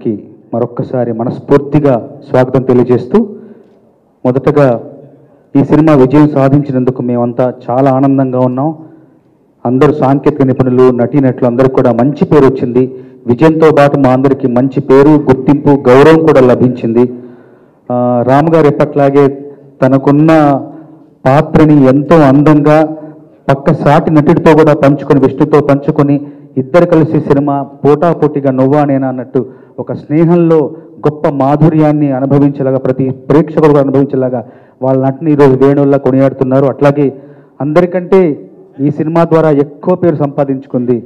గారికి మరొక్కసారి మనస్ఫూర్తిగా స్వాగతం తెలియజేస్తూ మొదటగా ఈ సినిమా విజయం సాధించినందుకు మేమంతా చాలా ఆనందంగా ఉన్నాం అందరూ సాంకేతిక నిపుణులు నటీనటులు అందరికీ కూడా మంచి పేరు వచ్చింది విజయంతో పాటు మా అందరికీ మంచి పేరు గుర్తింపు గౌరవం కూడా లభించింది ఆ, రామ్ గారు ఎప్పట్లాగే తనకున్న పాత్రని ఎంతో అందంగా పక్క సాటి నటుడితో కూడా పంచుకొని విష్ణుతో పంచుకొని ఇద్దరు కలిసి సినిమా పోటాపోటీగా నువ్వా నేనా అన్నట్టు ఒక స్నేహంలో గొప్ప మాధుర్యాన్ని అనుభవించేలాగా ప్రతి ప్రేక్షకుడు కూడా అనుభవించేలాగా వాళ్ళ నటిని ఈరోజు వేణువుల్లా కొనియాడుతున్నారు అట్లాగే అందరికంటే ఈ సినిమా ద్వారా ఎక్కువ పేరు సంపాదించుకుంది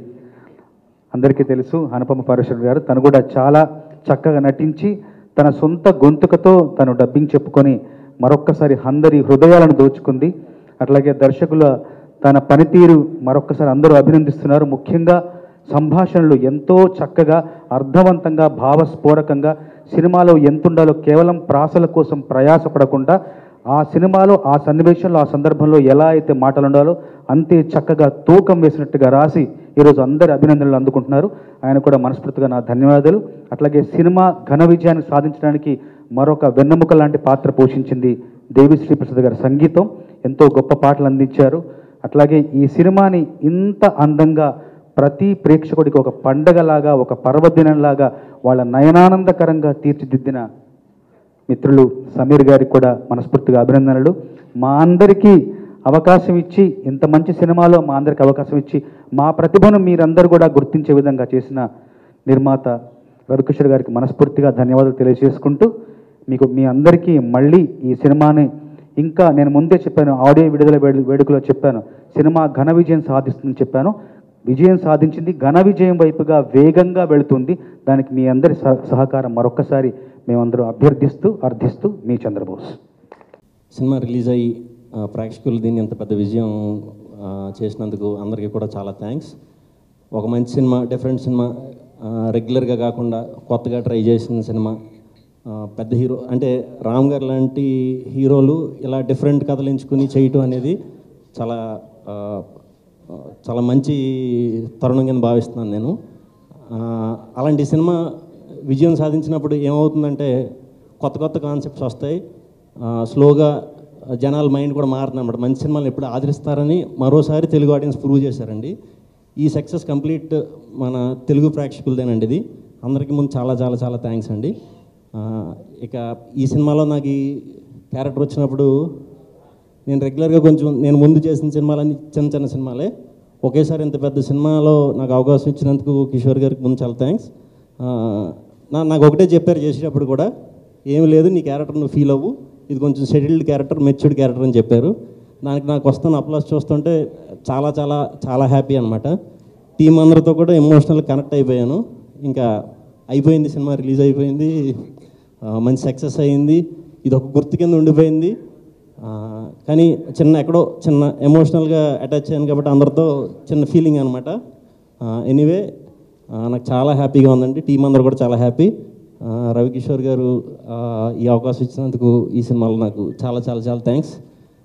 అందరికీ తెలుసు అనుపమ పరమేశ్వర్ గారు తను కూడా చాలా చక్కగా నటించి తన సొంత గొంతుకతో తను డబ్బింగ్ చెప్పుకొని మరొక్కసారి అందరి హృదయాలను దోచుకుంది అట్లాగే దర్శకుల తన పనితీరు మరొక్కసారి అందరూ అభినందిస్తున్నారు ముఖ్యంగా సంభాషణలు ఎంతో చక్కగా అర్థవంతంగా భావస్ఫోరకంగా సినిమాలో ఎంత ఉండాలో కేవలం ప్రాసల కోసం ప్రయాసపడకుండా ఆ సినిమాలో ఆ సన్నివేశంలో ఆ సందర్భంలో ఎలా అయితే మాటలు ఉండాలో అంతే చక్కగా తూకం వేసినట్టుగా రాసి ఈరోజు అందరి అభినందనలు అందుకుంటున్నారు ఆయన కూడా మనస్ఫూర్తిగా నా ధన్యవాదాలు అట్లాగే సినిమా ఘన విజయాన్ని సాధించడానికి మరొక వెన్నెముక లాంటి పాత్ర పోషించింది దేవి శ్రీప్రసాద్ గారి సంగీతం ఎంతో గొప్ప పాటలు అందించారు అట్లాగే ఈ సినిమాని ఇంత అందంగా ప్రతి ప్రేక్షకుడికి ఒక పండగలాగా ఒక పర్వదినంలాగా వాళ్ళ నయనానందకరంగా తీర్చిదిద్దిన మిత్రులు సమీర్ గారికి కూడా మనస్ఫూర్తిగా అభినందనలు మా అందరికీ అవకాశం ఇచ్చి ఇంత మంచి సినిమాలో మా అందరికి అవకాశం ఇచ్చి మా ప్రతిభను మీరందరూ కూడా గుర్తించే విధంగా చేసిన నిర్మాత రవికిషోర్ గారికి మనస్ఫూర్తిగా ధన్యవాదాలు తెలియజేసుకుంటూ మీకు మీ అందరికీ మళ్ళీ ఈ సినిమాని ఇంకా నేను ముందే చెప్పాను ఆడియో విడుదల వేడు- వేడుకలో చెప్పాను సినిమా ఘన విజయం సాధిస్తుందని చెప్పాను విజయం సాధించింది ఘన విజయం వైపుగా వేగంగా వెళుతుంది దానికి మీ అందరి సహ- సహకారం మరొక్కసారి మేమందరం అభ్యర్థిస్తూ అర్థిస్తూ మీ చంద్రబోస్ సినిమా రిలీజ్ అయ్యి ఆ, ప్రేక్షకులు దీన్ని ఇంత పెద్ద విజయం ఆ, చేసినందుకు అందరికీ కూడా చాలా థ్యాంక్స్ ఒక మంచి సినిమా డిఫరెంట్ సినిమా ఆ, రెగ్యులర్గా కాకుండా కొత్తగా ట్రై చేసిన సినిమా ఆ, పెద్ద హీరో అంటే రామ్ గారు లాంటి హీరోలు ఇలా డిఫరెంట్ కథలు ఎంచుకుని చేయటం అనేది చాలా ఆ, ఆ, చాలా మంచి తరుణం కింద భావిస్తున్నాను నేను ఆ, అలాంటి సినిమా విజయం సాధించినప్పుడు ఏమవుతుందంటే కొత్త కొత్త కాన్సెప్ట్స్ వస్తాయి ఆ, స్లోగా జనాల మైండ్ కూడా మారుతుంది అన్నమాట మంచి సినిమాలు ఎప్పుడు ఆదరిస్తారని మరోసారి తెలుగు ఆడియన్స్ ప్రూవ్ చేశారండి ఈ సక్సెస్ కంప్లీట్ మన తెలుగు ప్రేక్షకులదేనండి ఇది అందరికీ ముందు చాలా చాలా చాలా థ్యాంక్స్ అండి ఆ, ఇక ఈ సినిమాలో నాకు ఈ క్యారెక్టర్ వచ్చినప్పుడు నేను రెగ్యులర్గా కొంచెం నేను ముందు చేసిన సినిమాలన్నీ చిన్న చిన్న సినిమాలే ఒకేసారి ఇంత పెద్ద సినిమాలో నాకు అవకాశం ఇచ్చినందుకు కిషోర్ గారికి ముందు చాలా థ్యాంక్స్ నా నాకు ఒకటే చెప్పారు చేసేటప్పుడు కూడా ఏమి లేదు నీ క్యారెక్టర్ నువ్వు ఫీల్ అవ్వు ఇది కొంచెం షెడ్యూల్డ్ క్యారెక్టర్ మెచ్యూర్డ్ క్యారెక్టర్ అని చెప్పారు దానికి నాకు వస్తున్న అప్లాస్ చూస్తుంటే చాలా చాలా చాలా హ్యాపీ అనమాట టీం అందరితో కూడా ఎమోషనల్ కనెక్ట్ అయిపోయాను ఇంకా అయిపోయింది సినిమా రిలీజ్ అయిపోయింది ఆ, మంచి సక్సెస్ అయ్యింది ఇది ఒక గుర్తు కింద ఉండిపోయింది ఆ, కానీ చిన్న ఎక్కడో చిన్న ఎమోషనల్గా అటాచ్ అయ్యాను కాబట్టి అందరితో చిన్న ఫీలింగ్ అనమాట ఎనీవే నాకు చాలా హ్యాపీగా ఉందండి టీం అందరూ కూడా చాలా హ్యాపీ రవికిషోర్ గారు ఆ, ఈ అవకాశం ఇచ్చినందుకు ఈ సినిమాలో నాకు చాలా చాలా చాలా థ్యాంక్స్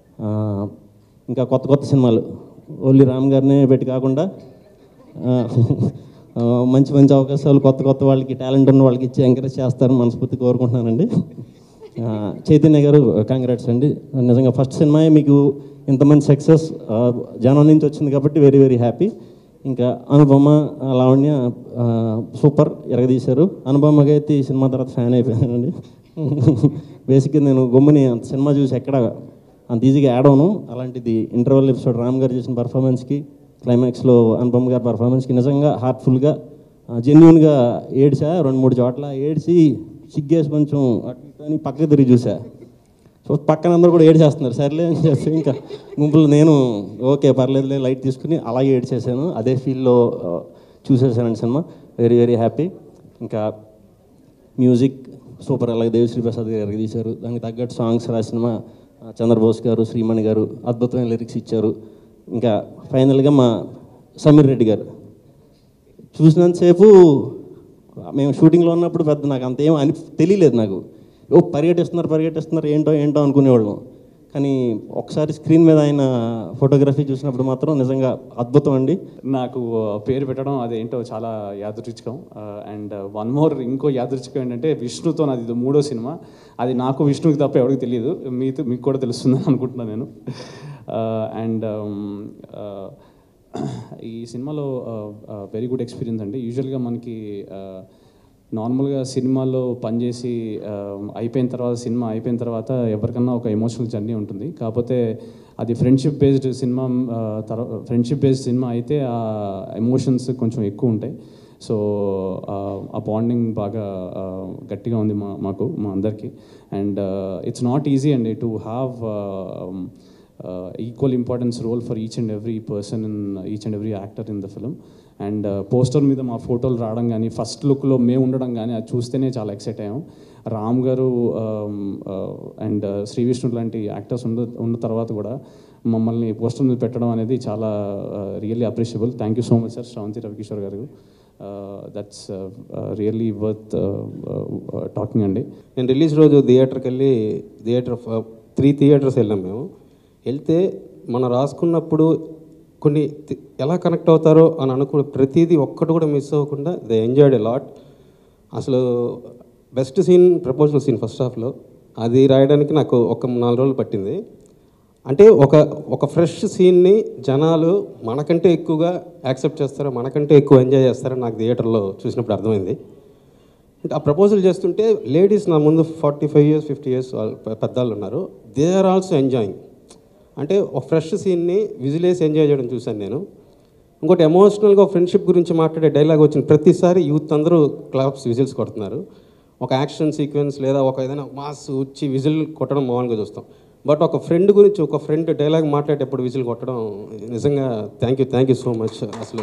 ఇంకా కొత్త కొత్త సినిమాలు ఓన్లీ రామ్ గారినే పెట్టి కాకుండా ఆ, ఆ, మంచి మంచి అవకాశాలు కొత్త కొత్త వాళ్ళకి టాలెంట్ ఉన్న వాళ్ళకి ఇచ్చి ఎంకరేజ్ చేస్తారని మనస్ఫూర్తి కోరుకుంటున్నానండి ఆ, చైతన్య గారు కంగ్రాట్స్ అండి నిజంగా ఫస్ట్ సినిమా మీకు ఇంత మంచి సక్సెస్ జనం నుంచి వచ్చింది కాబట్టి వెరీ వెరీ హ్యాపీ ఇంకా అనుపమ ఆ, లావణ్య ఆ, సూపర్ ఎరగదీశారు అనుపమకి అయితే ఈ సినిమా తర్వాత ఫ్యాన్ అయిపోయానండి బేసిక్గా నేను గమ్ముని అంత సినిమా చూసి ఎక్కడ అంత ఈజీగా యాడ్ అవును అలాంటిది ఇంటర్వెల్ ఎపిసోడ్ రామ్ గారు చేసిన పర్ఫార్మెన్స్కి క్లైమాక్స్లో అనుపమ్ గారి పర్ఫార్మెన్స్కి నిజంగా హార్ట్ఫుల్గా జెన్యున్గా ఏడ్చా రెండు మూడు చోట్ల ఏడ్చి సిగ్గేసి కొంచెం అటు ఇటు అని పక్కకి తిరిగి చూసా సో పక్కన అందరూ కూడా ఏడ్చేస్తున్నారు సర్లే అని చెప్పి ఇంకా గుంపులో నేను ఓకే పర్లేదులే లైట్ తీసుకుని అలాగే ఏడ్చేసాను అదే ఫీల్లో చూసేసానండి సినిమా వెరీ వెరీ హ్యాపీ ఇంకా మ్యూజిక్ సూపర్ అలాగే దేవిశ్రీ ప్రసాద్ గారు తీశారు దానికి తగ్గట్టు సాంగ్స్ రాసిన మా ఆ, చంద్రబోస్ గారు శ్రీమణి గారు అద్భుతమైన లిరిక్స్ ఇచ్చారు ఇంకా ఫైనల్గా మా సమీర్ రెడ్డి గారు చూసినంతసేపు మేము షూటింగ్లో ఉన్నప్పుడు పెద్ద నాకు అంత ఏం అని తెలియలేదు నాకు ఓ పరిగెట్టిస్తున్నారు పరిగెట్టిస్తున్నారు ఏంటో ఏంటో అనుకునేవాళ్ళం కానీ ఒకసారి స్క్రీన్ మీద ఆయన ఫోటోగ్రఫీ చూసినప్పుడు మాత్రం నిజంగా అద్భుతం అండి నాకు పేరు పెట్టడం అదేంటో చాలా యాదృచ్ఛికం అండ్ వన్ మోర్ ఇంకో యాదృచ్ఛికం ఏంటంటే విష్ణుతో నాది ఇది మూడో సినిమా అది నాకు విష్ణుకి తప్ప ఎవరికి తెలియదు మీతో మీకు కూడా తెలుస్తుందని అనుకుంటున్నాను నేను అండ్ ఈ సినిమాలో వెరీ గుడ్ ఎక్స్పీరియన్స్ అండి యూజువల్గా మనకి నార్మల్గా సినిమాలో పనిచేసి ఆ, అయిపోయిన తర్వాత సినిమా అయిపోయిన తర్వాత ఎవరికన్నా ఒక ఎమోషనల్ జర్నీ ఉంటుంది కాకపోతే అది ఫ్రెండ్షిప్ బేస్డ్ సినిమా తర్వాత ఫ్రెండ్షిప్ బేస్డ్ సినిమా అయితే ఆ ఎమోషన్స్ కొంచెం ఎక్కువ ఉంటాయి సో ఆ బాండింగ్ బాగా ఆ, గట్టిగా ఉంది మా మాకు మా అందరికీ అండ్ ఇట్స్ నాట్ ఈజీ అండి to have equal importance role for each and every person in each and every actor in the film and poster మీద మా ఫోటోలు రావడం కానీ ఫస్ట్ లుక్లో మేము ఉండడం కానీ అది చూస్తేనే చాలా ఎక్సైట్ అయ్యాం రామ్ గారు అండ్ శ్రీ విష్ణు లాంటి యాక్టర్స్ ఉన్న ఉన్న తర్వాత కూడా మమ్మల్ని పోస్టర్ మీద పెట్టడం అనేది చాలా really appreciable thank you so much sir Sravanthi Ravi Kishore గారు దట్స్ రియల్లీ వర్త్ టాకింగ్ అండి నేను రిలీజ్ రోజు థియేటర్కి వెళ్ళి థియేటర్ త్రీ థియేటర్స్ వెళ్ళాం మేము వెళ్తే మనం రాసుకున్నప్పుడు కొన్ని తి- ఎలా కనెక్ట్ అవుతారో అని అనుకున్న ప్రతిదీ ఒక్కటి కూడా మిస్ అవ్వకుండా దే ఎంజాయ్డ్ ఎ లాట్ అసలు best scene proposal scene first హాఫ్లో అది రాయడానికి నాకు ఒక నాలుగు రోజులు పట్టింది అంటే ఒక ఒక ఫ్రెష్ సీన్ని జనాలు మనకంటే ఎక్కువగా యాక్సెప్ట్ చేస్తారో మనకంటే ఎక్కువ ఎంజాయ్ చేస్తారో నాకు థియేటర్లో చూసినప్పుడు అర్థమైంది అంటే ఆ ప్రపోజల్ చేస్తుంటే లేడీస్ నా ముందు forty five years fifty years పెద్దవాళ్ళు ఉన్నారు దే ఆర్ ఆల్సో ఎంజాయింగ్ అంటే ఒక ఫ్రెష్ సీన్ని విజిలేసి ఎంజాయ్ చేయడం చూశాను నేను ఇంకోటి ఎమోషనల్గా ఫ్రెండ్షిప్ గురించి మాట్లాడే డైలాగ్ వచ్చిన ప్రతిసారి యూత్ అందరూ క్లాప్స్ విజిల్స్ కొడుతున్నారు ఒక యాక్షన్ సీక్వెన్స్ లేదా ఒక ఏదైనా మాస్ వచ్చి విజిల్ కొట్టడం మామూలుగా చూస్తాం బట్ ఒక ఫ్రెండ్ గురించి ఒక ఫ్రెండ్ డైలాగ్ మాట్లాడేటప్పుడు విజిల్ కొట్టడం నిజంగా thank you thank you so much అసలు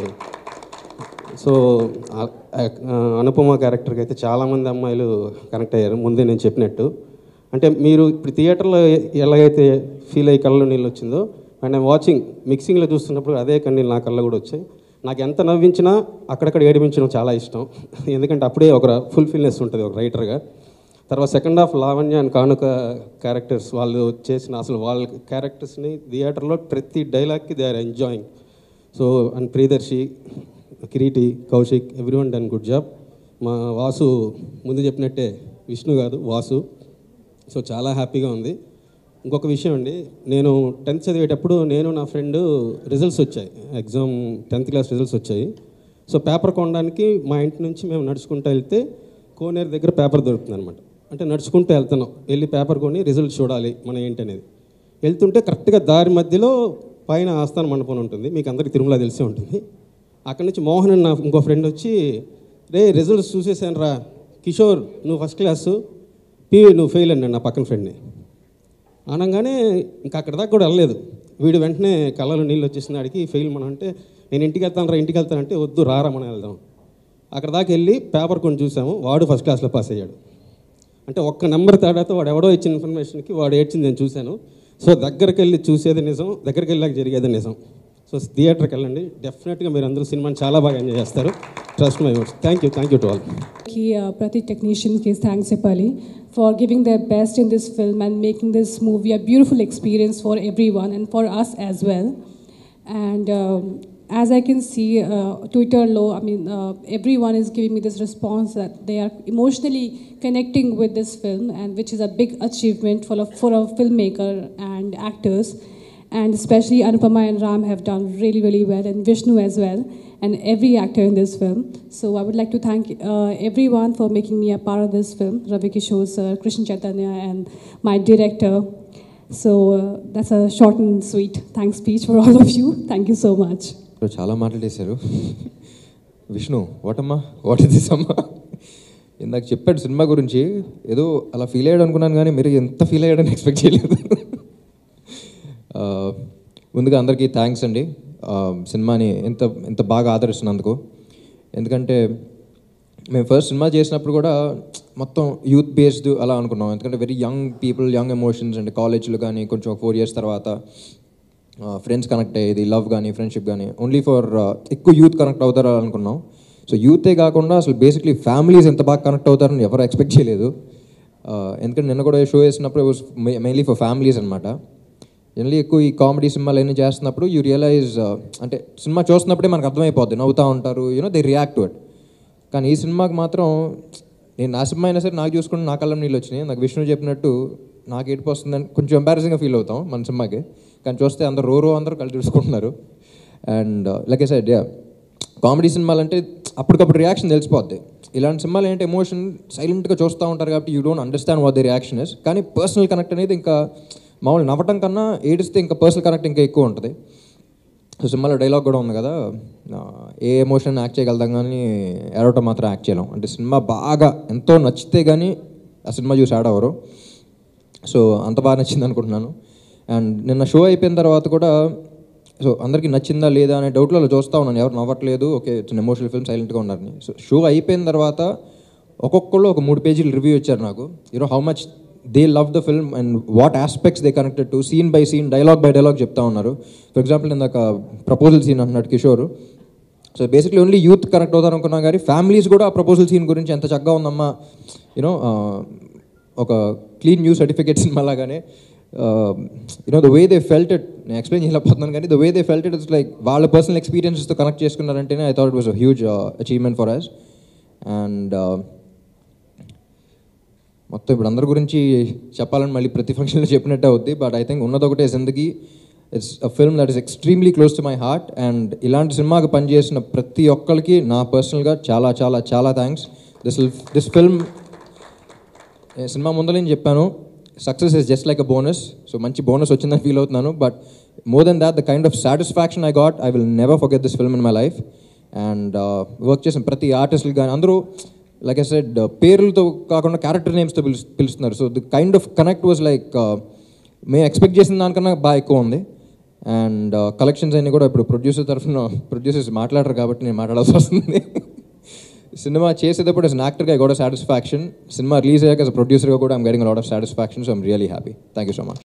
సో ఆ- ఆ అనుపమ క్యారెక్టర్కి అయితే చాలామంది అమ్మాయిలు కనెక్ట్ అయ్యారు ముందే నేను చెప్పినట్టు అంటే మీరు ఇప్పుడు థియేటర్లో ఎలాగైతే ఫీల్ అయ్యి కళ్ళలో నీళ్ళు వచ్చిందో అండ్ ఐమ్ వాచింగ్ మిక్సింగ్లో చూస్తున్నప్పుడు అదే కన్నీళ్ళు నా కళ్ళ కూడా వచ్చాయి నాకు ఎంత నవ్వించినా అక్కడక్కడ ఏడిపించడం చాలా ఇష్టం ఎందుకంటే అప్పుడే ఒక ఫుల్ఫిల్నెస్ ఉంటుంది ఒక రైటర్గా తర్వాత second half Lavanya and Kanuka characters వాళ్ళు చేసిన అసలు వాళ్ళ క్యారెక్టర్స్ని థియేటర్లో ప్రతి డైలాగ్కి they are enjoying so and Priyadarshi Kireeti Kaushik every one done good job మా వాసు ముందు చెప్పినట్టే విష్ణు కాదు వాసు సో చాలా హ్యాపీగా ఉంది ఇంకొక విషయం అండి నేను టెన్త్ చదివేటప్పుడు నేను నా ఫ్రెండ్ రిజల్ట్స్ వచ్చాయి ఎగ్జామ్ టెన్త్ క్లాస్ రిజల్ట్స్ వచ్చాయి సో పేపర్ కొనడానికి మా ఇంటి నుంచి మేము నడుచుకుంటూ వెళ్తే కోనేరు దగ్గర పేపర్ దొరుకుతుంది అనమాట అంటే నడుచుకుంటూ వెళ్తున్నాం వెళ్ళి పేపర్ కొని రిజల్ట్ చూడాలి మన ఏంటి అనేది వెళ్తుంటే కరెక్ట్గా దారి మధ్యలో పైన ఆస్థాన మండపం ఉంటుంది మీకు అందరికీ తిరుమల తెలిసే ఉంటుంది అక్కడి నుంచి మోహన్ అన్న నా ఇంకో ఫ్రెండ్ వచ్చి రే రిజల్ట్స్ చూసేసాను రా కిషోర్ నువ్వు ఫస్ట్ క్లాసు పివి నువ్వు ఫెయిల్ అన్నాడు నా పక్కన ఫ్రెండ్ని అనగానే ఇంకా అక్కడ దాకా కూడా వెళ్ళలేదు వీడు వెంటనే కళ్ళలో నీళ్ళు వచ్చేసిన ఆడికి ఫెయిల్ మనం అంటే నేను ఇంటికి వెళ్తాను రా ఇంటికి వెళ్తానంటే వద్దు రారా మనం వెళ్దాం అక్కడ దాకా వెళ్ళి పేపర్ కొని చూసాము వాడు ఫస్ట్ క్లాస్లో పాస్ అయ్యాడు అంటే ఒక్క నెంబర్ తేడాతో వాడు ఎవడో ఇచ్చిన ఇన్ఫర్మేషన్కి వాడు ఏడ్చింది నేను చూశాను సో దగ్గరికి వెళ్ళి చూసేది నిజం దగ్గరికి వెళ్ళాక జరిగేది నిజం సో థియేటర్కి వెళ్ళండి డెఫినెట్గా మీరు అందరూ సినిమాని చాలా బాగా ఎంజాయ్ చేస్తారు trust my words thank you thank you to all कि uh, प्रति technicians के thanks Sepali for giving their best in this film and making this movie a beautiful experience for everyone and for us as well. And um, as I can see, uh, Twitter low, I mean, uh, everyone is giving me this response that they are emotionally connecting with this film, and which is a big achievement for a, for a filmmaker and actors. And especially Anupama and Ram have done really, really well, and Vishnu as well, and every actor in this film. So I would like to thank uh, everyone for making me a part of this film, Ravi Kishore sir, Krishna Chaitanya, and my director. So uh, that's a short and sweet thanks speech for all of you. Thank you so much. ఇప్పుడు చాలా మాట్లాడేశారు విష్ణు వాటమ్మా what is this అమ్మా ఇందాక చెప్పాడు cinema గురించి ఏదో అలా ఫీల్ అయ్యాడు అనుకున్నాను కానీ మీరు ఎంత ఫీల్ అయ్యాడని ఎక్స్పెక్ట్ చేయలేదు ఆ, ముందుగా అందరికీ థ్యాంక్స్ అండి ఆ, సినిమాని ఎంత ఎంత బాగా ఆదరిస్తున్నందుకు ఎందుకంటే మేము ఫస్ట్ సినిమా చేసినప్పుడు కూడా మొత్తం యూత్ బేస్డ్ అలా అనుకున్నాం ఎందుకంటే very young people young emotions and కాలేజ్లో కానీ కొంచెం ఫోర్ ఇయర్స్ తర్వాత ఫ్రెండ్స్ కనెక్ట్ అయ్యేది లవ్ కానీ ఫ్రెండ్షిప్ కానీ ఓన్లీ ఫర్ ఎక్కువ యూత్ కనెక్ట్ అవుతారు అనుకున్నాం సో యూతే కాకుండా అసలు బేసిక్లీ ఫ్యామిలీస్ ఎంత బాగా కనెక్ట్ అవుతారని ఎవరు ఎక్స్పెక్ట్ చేయలేదు Uh, ఎందుకంటే నిన్న కూడా షో వేసినప్పుడు మెయిన్లీ ఫర్ ఫ్యామిలీస్ అనమాట జనరల్లీ ఎక్కువ ఈ కామెడీ సినిమాలు అన్నీ చేస్తున్నప్పుడు యూ రియలైజ్ అంటే సినిమా చూస్తున్నప్పుడే మనకు అర్థమైపోద్ది నవ్వుతూ ఉంటారు you know they react to it కానీ ఈ సినిమాకి మాత్రం నేను నా సినిమా అయినా సరే నాకు చూసుకుంటే నా కళ్ళం నీళ్ళు వచ్చినాయి నాకు విష్ణు చెప్పినట్టు నాకు ఏడుపు వస్తుందని కొంచెం ఎంబారసింగ్గా ఫీల్ అవుతాం మన సినిమాకి కానీ చూస్తే అందరు రో రో అందరూ కలిసి చూసుకుంటున్నారు and like a side yeah comedy సినిమాలు అంటే అప్పటికప్పుడు రియాక్షన్ తెలిసిపోద్ది ఇలాంటి సినిమాలు ఏంటి ఎమోషన్ సైలెంట్గా చూస్తూ ఉంటారు కాబట్టి you don't understand what the reaction is కానీ పర్సనల్ కనెక్ట్ అనేది ఇంకా మామూలు నవ్వటం కన్నా ఏడిస్తే ఇంకా పర్సనల్ కనెక్ట్ ఇంకా ఎక్కువ ఉంటుంది సో సినిమాలో డైలాగ్ కూడా ఉంది కదా ఆ, ఏ ఎమోషన్ యాక్ట్ చేయగలుగుతాం కానీ ఏడవటం మాత్రం యాక్ట్ చేయలేం అంటే సినిమా బాగా ఎంతో నచ్చితే కానీ ఆ సినిమా చూసి ఆడవరు సో అంత బాగా నచ్చింది అనుకుంటున్నాను అండ్ నిన్న షో అయిపోయిన తర్వాత కూడా సో అందరికీ నచ్చిందా లేదా అనే డౌట్లో అలా చూస్తూ ఉన్నాను ఎవరు నవ్వట్లేదు ఓకే ఇట్స్ ఎమోషనల్ ఫిల్మ్ సైలెంట్గా ఉన్నారని సో షో అయిపోయిన తర్వాత ఒక్కొక్కళ్ళు ఒక మూడు పేజీలు రివ్యూ ఇచ్చారు నాకు you know how much they love the film and what aspects they connected to scene by scene dialogue by dialogue చెప్తా ఉన్నారు ఫర్ ఎగ్జాంపుల్ ఇందాక ప్రపోజల్ సీన్ అంటున్నాడు Kishore so basically only youth connect అవుతారు అనుకున్నాం కానీ ఫ్యామిలీస్ కూడా ఆ ప్రపోజల్ సీన్ గురించి ఎంత చక్కగా ఉందమ్మా యూనో ఒక క్లీన్ న్యూ సర్టిఫికేట్ సినిమా లాగానే you know the way they felt it నేను ఎక్స్ప్లెయిన్ చేయలేకపోతున్నాను కానీ the way they felt it it's like వాళ్ళ పర్సనల్ ఎక్స్పీరియన్సెస్తో కనెక్ట్ చేసుకున్నారంటేనే I thought it was a huge achievement for us and మొత్తం ఇప్పుడు అందరి గురించి చెప్పాలని మళ్ళీ ప్రతి ఫంక్షన్లో చెప్పినట్టే అవుద్ది but I think Unnadokate Zindagi it's a film that is extremely close to my heart and ఇలాంటి సినిమాకి పనిచేసిన ప్రతి ఒక్కరికి నా పర్సనల్గా చాలా చాలా చాలా థ్యాంక్స్ దిస్ దిస్ ఫిల్మ్ సినిమా ముందర నేను చెప్పాను success is just like a bonus so మంచి బోనస్ వచ్చిందని ఫీల్ అవుతున్నాను but more than that the kind of satisfaction I got I will never forget this film in my life and work చేసిన ప్రతి ఆర్టిస్టులు కానీ అందరూ లైక్ ఐ సెడ్ పేర్లతో కాకుండా క్యారెక్టర్ నేమ్స్తో పిలు పిలుస్తున్నారు so the kind of connect was like మేము ఎక్స్పెక్ట్ చేసిన దానికన్నా బాగా ఎక్కువ ఉంది అండ్ కలెక్షన్స్ అన్నీ కూడా ఇప్పుడు ప్రొడ్యూసర్ తరఫున ప్రొడ్యూసర్స్ మాట్లాడరు కాబట్టి నేను మాట్లాడాల్సి వస్తుంది సినిమా చేసేటప్పుడు as an actor గా కూడా సాటిస్ఫాక్షన్ సినిమా రిలీజ్ అయ్యాక as a producer గా కూడా I'm getting lot of satisfaction so I'm really happy thank you so much